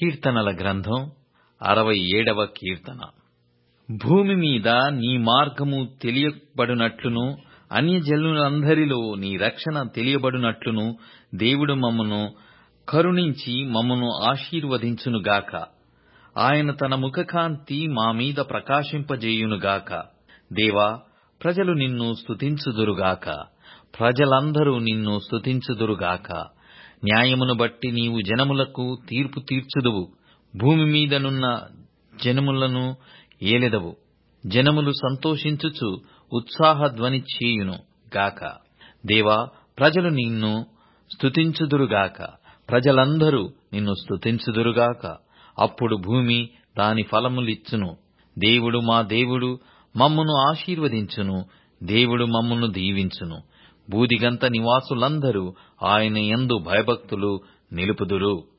కీర్తనల గ్రంథం అరవై ఏడవ కీర్తన భూమి మీద నీ మార్గము తెలియబడునట్లును అన్యజనులందరిలో నీ రక్షణ తెలియబడునట్లును దేవుడు మమ్మను కరుణించి మమ్మను ఆశీర్వదించునుగాక ఆయన తన ముఖకాంతి మా మీద ప్రకాశింపజేయునుగాక దేవా ప్రజలు నిన్ను స్తుతించుదురుగాక ప్రజలందరూ నిన్ను స్తుతించుదురుగాక న్యాయమును బట్టి నీవు జనములకు తీర్పు తీర్చుదువు భూమి మీదనున్న జనములను ఏలెదవు జనములు సంతోషించుచు ఉత్సాహధ్వని చేయును గాక దేవా ప్రజలు నిన్ను స్తుతించుదురుగాక ప్రజలందరూ నిన్ను స్తుతించుదురుగాక అప్పుడు భూమి దాని ఫలములిచ్చును దేవుడు మా దేవుడు మమ్మును ఆశీర్వదించును దేవుడు మమ్మును దీవించును బూదిగంత నివాసులందరూ ఆయన యందు భయభక్తులు నిలుపుదురు